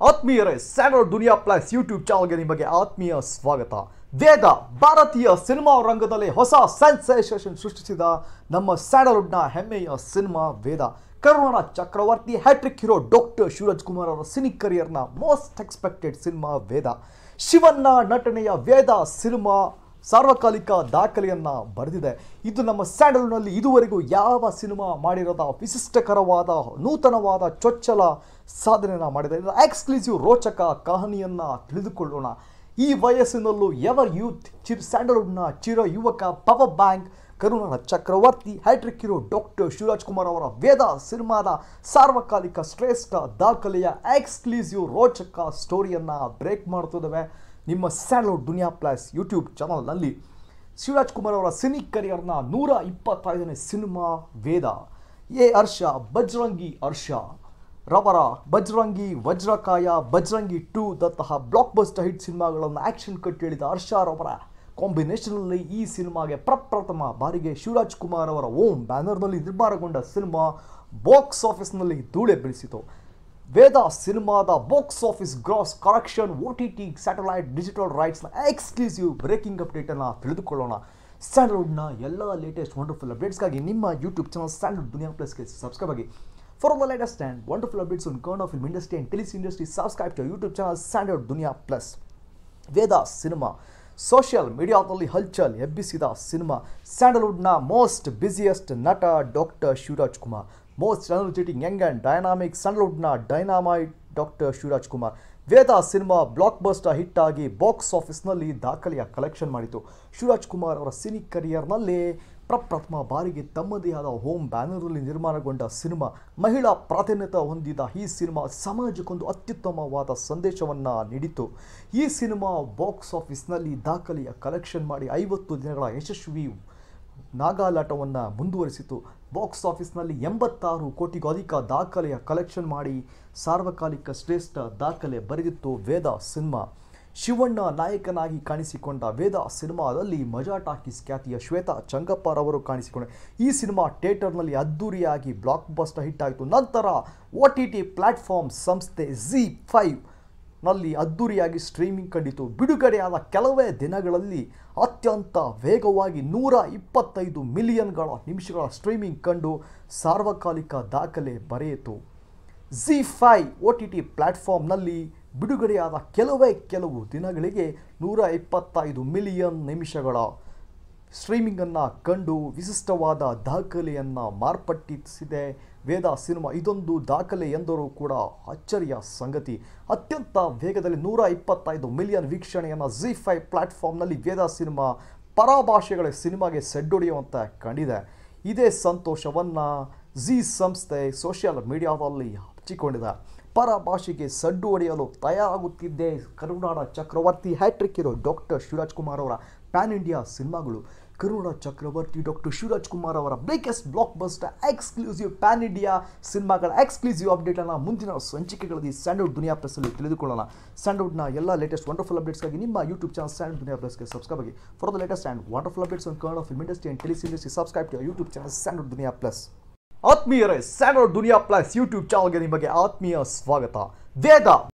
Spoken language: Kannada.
ಆತ್ಮೀಯರೇ ಸ್ಯಾಡಲ್ ದುನಿಯಾ ಪ್ಲಸ್ ಯೂಟ್ಯೂಬ್ ಚಾನಲ್ಗೆ ನಿಮಗೆ ಆತ್ಮೀಯ ಸ್ವಾಗತ ವೇದ ಭಾರತೀಯ ಸಿನಿಮಾ ರಂಗದಲ್ಲಿ ಹೊಸ ಸೆನ್ಸೇಷನ್ ಸೃಷ್ಟಿಸಿದ ನಮ್ಮ ಸ್ಯಾಡಲ್ವುಡ್ನ ಹೆಮ್ಮೆಯ ಸಿನಿಮಾ ವೇದ ಕರುಣನ ಚಕ್ರವರ್ತಿ hat trick hero doctor Shivaraj Kumar ಅವರ ಸಿನಿ ಕರಿಯರ್ನ most expected cinema Vedha Shivanna ನಟನೆಯ ವೇದ ಸಿನಿಮಾ ಸಾರ್ವಕಾಲಿಕ ದಾಖಲೆಯನ್ನ ಬರೆದಿದೆ ಇದು ನಮ್ಮ ಸ್ಯಾಂಡಲ್ನಲ್ಲಿ ಇದುವರೆಗೂ ಯಾವ ಸಿನಿಮಾ ಮಾಡಿರೋದ ವಿಶಿಷ್ಟಕರವಾದ ನೂತನವಾದ ಚೊಚ್ಚಲ ಸಾಧನೆಯನ್ನ ಮಾಡಿದೆ ಇದರ ಎಕ್ಸ್ಕ್ಲೂಸಿವ್ ರೋಚಕ ಕಹಾನಿಯನ್ನ ತಿಳಿದುಕೊಳ್ಳೋಣ ಈ ವಯಸ್ಸಿನಲ್ಲೂ ಎವರ್ ಯೂತ್ ಚಿರ್ ಸ್ಯಾಂಡಲ್ವುಡ್ನ ಚಿರ ಯುವಕ ಪವರ್ ಬ್ಯಾಂಕ್ ಕರುಣನ ಚಕ್ರವರ್ತಿ hat trick hero doctor Shivaraj Kumar ಅವರ ವೇದ ಸಿನಿಮಾದ ಸಾರ್ವಕಾಲಿಕ ಶ್ರೇಷ್ಠ ದಾಖಲೆಯ ಎಕ್ಸ್ಕ್ಲೂಸಿವ್ ರೋಚಕ ಸ್ಟೋರಿಯನ್ನ ಬ್ರೇಕ್ ಮಾಡ್ತಿದ್ದಾವೆ ನಿಮ್ಮ ಸ್ಯಾಂಡಲ್ವುಡ್ ದುನಿಯಾ ಪ್ಲಸ್ ಯೂಟ್ಯೂಬ್ ಚಾನಲ್ನಲ್ಲಿ ಶಿವರಾಜ್ ಕುಮಾರ್ ಅವರ ಸಿನಿ ಕರಿಯರ್ನ ನೂರ ಇಪ್ಪತ್ತೈದನೇ ಸಿನಿಮಾ ವೇದ ಎ ಹರ್ಷ ಬಜ್ರಂಗಿ ಹರ್ಷ ರವರ ಬಜ್ರಂಗಿ ವಜ್ರಕಾಯ ಬಜ್ರಂಗಿ ಟೂ ದಂತಹ ಬ್ಲಾಕ್ ಬಸ್ಟರ್ ಹಿಟ್ ಸಿನಿಮಾಗಳನ್ನು ಆಕ್ಷನ್ ಕಟ್ ಹೇಳಿದ ಹರ್ಷ ರವರ ಕಾಂಬಿನೇಷನಲ್ಲಿ ಈ ಸಿನಿಮಾಗೆ ಪ್ರಪ್ರಥಮ ಬಾರಿಗೆ ಶಿವರಾಜ್ ಕುಮಾರ್ ಅವರ ಓಂ ಬ್ಯಾನರ್ನಲ್ಲಿ ನಿರ್ಮಾಣಗೊಂಡ ಸಿನಿಮಾ ಬಾಕ್ಸ್ ಆಫೀಸ್ನಲ್ಲಿ ಧೂಳೆ ಬೆಳೆಸಿತು ವೇದ ಸಿನಿಮಾದ box office gross collection O T T satellite digital ರೈಟ್ಸ್ನ ಎಕ್ಸ್ಕ್ಲೂಸಿವ್ ಬ್ರೇಕಿಂಗ್ ಅಪ್ಡೇಟನ್ನು ತಿಳಿದುಕೊಳ್ಳೋಣ ಸ್ಯಾಂಡಲ್ವುಡ್ನ ಎಲ್ಲ ಲೇಟೆಸ್ಟ್ ವಂಡರ್ಫುಲ್ ಅಪ್ಡೇಟ್ಸ್ಗಾಗಿ ನಿಮ್ಮ ಯೂಟ್ಯೂಬ್ ಚಾನಲ್ ಸ್ಯಾಂಡಲ್ವುಡ್ ದುನಿಯಾ ಪ್ಲಸ್ಗೆ ಸಬ್ಸ್ಕ್ರೈಬ್ ಆಗಿ for the latest and wonderful updates on ಕರ್ನ್ of film industry and tellies industry subscribe to YouTube channel Sandalwood Duniya plus Vedha cinema social ಮೀಡಿಯಾದಲ್ಲಿ ಹಲ್ಚಲ್ ಎಬ್ಬಿಸಿದ ಸಿನಿಮಾ ಸ್ಯಾಂಡಲ್ವುಡ್ನ ಮೋಸ್ಟ್ ಬ್ಯುಸಿಯೆಸ್ಟ್ ನಟ doctor Shivaraj Kumar most energetic young and dynamic ಸ್ಯಾಂಡಲ್ವುಡ್ನ dynamite doctor Shivaraj Kumar Vedha cinema blockbuster hit ಆಗಿ ಬಾಕ್ಸ್ ಆಫೀಸ್ನಲ್ಲಿ ದಾಖಲೆಯ ಕಲೆಕ್ಷನ್ ಮಾಡಿತು ಶಿವರಾಜ್ ಕುಮಾರ್ ಅವರ ಸಿನಿ ಕರಿಯರ್ನಲ್ಲೇ ಪ್ರಪ್ರಥಮ ಬಾರಿಗೆ ತಮ್ಮದೇ ಆದ ಹೋಮ್ ಬ್ಯಾನರ್ನಲ್ಲಿ ನಿರ್ಮಾಣಗೊಂಡ ಸಿನಿಮಾ ಮಹಿಳಾ ಪ್ರಾಧಾನ್ಯತೆ ಹೊಂದಿದ ಈ ಸಿನಿಮಾ ಸಮಾಜಕ್ಕೊಂದು ಅತ್ಯುತ್ತಮವಾದ ಸಂದೇಶವನ್ನು ನೀಡಿತು ಈ ಸಿನಿಮಾ ಬಾಕ್ಸ್ ಆಫೀಸ್ನಲ್ಲಿ ದಾಖಲೆಯ ಕಲೆಕ್ಷನ್ ಮಾಡಿ ಐವತ್ತು ದಿನಗಳ ಯಶಸ್ವಿ ನಾಗಾಲಾಟವನ್ನು ಮುಂದುವರಿಸಿತು ಬಾಕ್ಸ್ ಆಫೀಸ್ನಲ್ಲಿ ಎಂಬತ್ತಾರು ಕೋಟಿಗೂ ಅಧಿಕ ದಾಖಲೆಯ ಕಲೆಕ್ಷನ್ ಮಾಡಿ ಸಾರ್ವಕಾಲಿಕ ಶ್ರೇಷ್ಠ ದಾಖಲೆ ಬರೆದಿತ್ತು ವೇದ ಸಿನಿಮಾ ಶಿವಣ್ಣ ನಾಯಕನಾಗಿ ಕಾಣಿಸಿಕೊಂಡ ವೇದ ಸಿನಿಮಾದಲ್ಲಿ ಮಜಾ ಟಾಕೀಸ್ ಖ್ಯಾತಿಯ ಶ್ವೇತಾ ಚಂಗಪ್ಪರವರು ಕಾಣಿಸಿಕೊಂಡ ಈ ಸಿನಿಮಾ ಥಿಯೇಟರ್ನಲ್ಲಿ ಅದ್ದೂರಿಯಾಗಿ ಬ್ಲಾಕ್ ಬಸ್ಟರ್ ಹಿಟ್ ಆಯಿತು ನಂತರ ಒ ಟಿ ಟಿ ಪ್ಲ್ಯಾಟ್ಫಾರ್ಮ್ ಸಂಸ್ಥೆ ಝಿ ಫೈವ್ ನಲ್ಲಿ ಅದ್ದೂರಿಯಾಗಿ ಸ್ಟ್ರೀಮಿಂಗ್ ಕಂಡಿತು ಬಿಡುಗಡೆಯಾದ ಕೆಲವೇ ದಿನಗಳಲ್ಲಿ ಅತ್ಯಂತ ವೇಗವಾಗಿ ನೂರ ಇಪ್ಪತ್ತೈದು ಮಿಲಿಯನ್ಗಳ ನಿಮಿಷಗಳ ಸ್ಟ್ರೀಮಿಂಗ್ ಕಂಡು ಸಾರ್ವಕಾಲಿಕ ದಾಖಲೆ ಬರೆಯಿತು Zee five O T T ಪ್ಲ್ಯಾಟ್ಫಾರ್ಮ್ನಲ್ಲಿ ಬಿಡುಗಡೆಯಾದ ಕೆಲವೇ ಕೆಲವು ದಿನಗಳಿಗೆ ನೂರ ಇಪ್ಪತ್ತೈದು ಮಿಲಿಯನ್ ನಿಮಿಷಗಳ ಸ್ಟ್ರೀಮಿಂಗನ್ನು ಕಂಡು ವಿಶಿಷ್ಟವಾದ ದಾಖಲೆಯನ್ನು ಮಾರ್ಪಟ್ಟಿಸಿದೆ ವೇದ ಸಿನಿಮಾ ಇದೊಂದು ದಾಖಲೆ ಎಂದರೂ ಕೂಡ ಅಚ್ಚರಿಯ ಸಂಗತಿ ಅತ್ಯಂತ ವೇಗದಲ್ಲಿ ನೂರ ಇಪ್ಪತ್ತೈದು ಮಿಲಿಯನ್ ವೀಕ್ಷಣೆಯನ್ನು ಜಿ ಫೈ ಪ್ಲ್ಯಾಟ್ಫಾರ್ಮ್ನಲ್ಲಿ ವೇದ ಸಿನಿಮಾ ಪರಭಾಷೆಗಳ ಸಿನಿಮಾಗೆ ಸೆಡ್ಡೊಡೆಯುವಂತೆ ಕಂಡಿದೆ ಇದೇ ಸಂತೋಷವನ್ನು ಜಿ ಸಂಸ್ಥೆ ಸೋಷಿಯಲ್ ಮೀಡಿಯಾದಲ್ಲಿ ಹಚ್ಚಿಕೊಂಡಿದೆ ಪರಭಾಷೆಗೆ ಸಡ್ಡು ಹೊಡೆಯಲು ತಯಾರಾಗುತ್ತಿದ್ದೇ ಕರುನಾಡ ಚಕ್ರವರ್ತಿ hat trick hero doctor Shivaraj Kumar ಅವರ ಪ್ಯಾನ್ ಇಂಡಿಯಾ ಸಿನಿಮಾಗಳು ಕರುನಾಡ ಚಕ್ರವರ್ತಿ ಡಾಕ್ಟರ್ ಶಿವರಾಜ್ ಕುಮಾರ್ ಅವರ ಬ್ರೇಕೆಸ್ಟ್ blockbuster exclusive pan India ಸಿನಿಮಾಗಳ ಎಕ್ಸ್ಕ್ಲೂಸಿವ್ ಅಪ್ಡೇಟನ್ನು ಮುಂದಿನ ಸಂಚಿಕೆಗಳಲ್ಲಿ ಸ್ಯಾಂಡಲ್ವುಡ್ ದುನಿಯಾ ಪ್ಲಸ್ಸಲ್ಲಿ ತಿಳಿದುಕೊಳ್ಳೋಣ ಸ್ಯಾಂಡಲ್ವುಡ್ನ ಎಲ್ಲ ಲೇಟೆಸ್ಟ್ ವಂಡರ್ಫುಲ್ ಅಪ್ಡೇಟ್ಸ್ಗಾಗಿ ನಿಮ್ಮ ಯೂಟ್ಯೂಬ್ ಚಾನಲ್ ಸ್ಯಾಂಡ್ ದುನಿಯಾ ಪ್ಲಸ್ಗೆ ಸಬ್ಸ್ಕ್ರೈಬ್ ಆಗಿ for the latest and wonderful updates on Kannada film industry and tellies industry subscribe to YouTube channel Sandalwood Duniya plus ಆತ್ಮೀಯರೇ ಸ್ಯಾಂಡಲ್ವುಡ್ ದುನಿಯಾ ಪ್ಲಸ್ ಯೂಟ್ಯೂಬ್ ಚಾನಲ್ಗೆ ನಿಮಗೆ ಆತ್ಮೀಯ ಸ್ವಾಗತ ವೇದ